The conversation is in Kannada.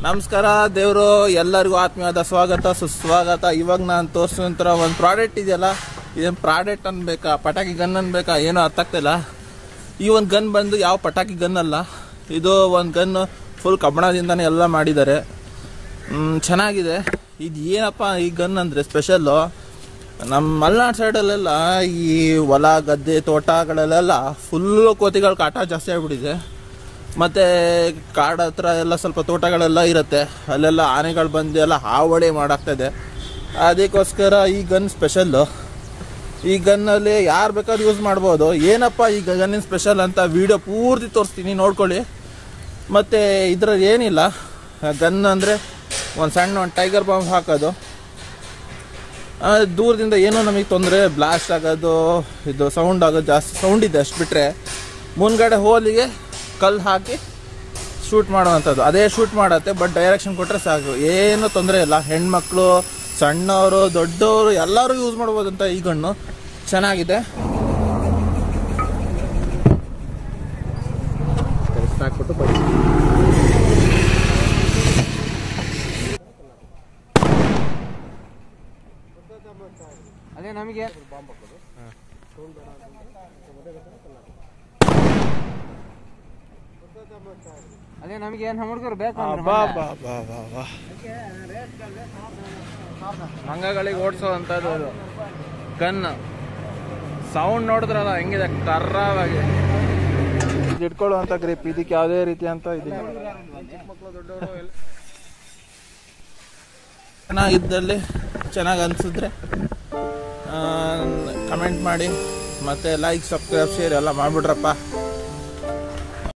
ನಮಸ್ಕಾರ ದೇವರು ಎಲ್ಲರಿಗೂ ಆತ್ಮೀಯವಾದ ಸ್ವಾಗತ ಸುಸ್ವಾಗತ ಇವಾಗ ನಾನು ತೋರಿಸಿದಂತರ ಒಂದು ಪ್ರಾಡಕ್ಟ್ ಇದೆಯಲ್ಲ ಇದೇನು ಪ್ರಾಡಕ್ಟ್ ಅನ್ಬೇಕಾ ಪಟಾಕಿ ಗನ್ ಅನ್ಬೇಕಾ ಏನೋ ಅರ್ಥ ಆಗ್ತಿಲ್ಲ ಈ ಒಂದು ಗನ್ ಬಂದು ಯಾವ ಪಟಾಕಿ ಗನ್ ಅಲ್ಲ ಇದು ಒಂದು ಗನ್ ಫುಲ್ ಕಬ್ಬಣದಿಂದನೇ ಎಲ್ಲ ಮಾಡಿದ್ದಾರೆ ಮ್, ಚೆನ್ನಾಗಿದೆ ಇದು ಏನಪ್ಪ ಈ ಗನ್ ಅಂದರೆ ಸ್ಪೆಷಲ್ಲು ನಮ್ಮ ಮಲೆನಾಡು ಸೈಡಲ್ಲೆಲ್ಲ ಈ ಹೊಲ ಗದ್ದೆ ತೋಟಗಳಲ್ಲೆಲ್ಲ ಫುಲ್ಲು ಕೋತಿಗಳ ಕಾಟ ಜಾಸ್ತಿ ಆಗ್ಬಿಟ್ಟಿದೆ ಮತ್ತು ಕಾಡು ಹತ್ರ ಎಲ್ಲ ಸ್ವಲ್ಪ ತೋಟಗಳೆಲ್ಲ ಇರುತ್ತೆ ಅಲ್ಲೆಲ್ಲ ಆನೆಗಳು ಬಂದು ಎಲ್ಲ ಹಾವಳಿ ಮಾಡಾಗ್ತದೆ ಅದಕ್ಕೋಸ್ಕರ ಈ ಗನ್ ಸ್ಪೆಷಲ್ಲು ಈ ಗನ್ನಲ್ಲಿ ಯಾರು ಬೇಕಾದ್ರೂ ಯೂಸ್ ಮಾಡ್ಬೋದು ಏನಪ್ಪ ಈ ಗನ್ನಿನ ಸ್ಪೆಷಲ್ ಅಂತ ವಿಡಿಯೋ ಪೂರ್ತಿ ತೋರಿಸ್ತೀನಿ ನೋಡ್ಕೊಳ್ಳಿ ಮತ್ತು ಇದ್ರಲ್ಲಿ ಏನಿಲ್ಲ ಗನ್ ಅಂದರೆ ಒಂದು ಸಣ್ಣ ಒಂದು ಟೈಗರ್ ಬಾಂಬ್ ಹಾಕೋದು ಆ, ದೂರದಿಂದ ಏನೋ ನಮಗೆ ತೊಂದರೆ ಬ್ಲಾಸ್ಟ್ ಆಗೋದು ಇದು ಸೌಂಡ್ ಆಗೋದು ಜಾಸ್ತಿ ಸೌಂಡ್ ಇದೆ ಅಷ್ಟು ಬಿಟ್ಟರೆ ಮುಂದ್ಗಡೆ ಹೋಲಿಗೆ ಕಲ್ಲು ಹಾಕಿ ಶೂಟ್ ಮಾಡುವಂಥದ್ದು ಅದೇ ಶೂಟ್ ಮಾಡತ್ತೆ ಬಟ್ ಡೈರೆಕ್ಷನ್ ಕೊಟ್ಟರೆ ಸಾಕು ಏನೂ ತೊಂದರೆ ಇಲ್ಲ ಹೆಣ್ಮಕ್ಳು ಸಣ್ಣವರು ದೊಡ್ಡವರು ಎಲ್ಲರೂ ಯೂಸ್ ಮಾಡ್ಬೋದಂತ ಈ ಗಣ್ಣು ಚೆನ್ನಾಗಿದೆ ಹಾಕ್ಬಿಟ್ಟು ಬನ್ನಿ ಅದೇ ನಮಗೆ ಅದೇ ನಮಗೆ ಏನು ಹುಡುಗರು ಬೇಕು ಅಂದ್ರೆ ಬಾ ಬಾ ಬಾ ಬಾ ಬಾ ಮಂಗಗಳಿಗೆ ಓಡಿಸೋವಂಥದ್ದು ಅದು ಗನ್ ಸೌಂಡ್ ನೋಡಿದ್ರಲ್ಲ ಹೆಂಗಿದೆ ಕರ್ರವಾಗಿ ಇದು ಇಟ್ಕೊಳ್ಳುವಂಥ ಗ್ರಿಪ್ ಇದಕ್ಕೆ ಯಾವುದೇ ರೀತಿ ಅಂತ ಇದಿಲ್ಲ ಚೆನ್ನಾಗಿದ್ದಲ್ಲಿ ಚೆನ್ನಾಗಿ ಅನಿಸಿದ್ರೆ ಕಮೆಂಟ್ ಮಾಡಿ ಮತ್ತು ಲೈಕ್ ಸಬ್ಸ್ಕ್ರೈಬ್ ಶೇರ್ ಎಲ್ಲ ಮಾಡಿಬಿಡ್ರಪ್ಪ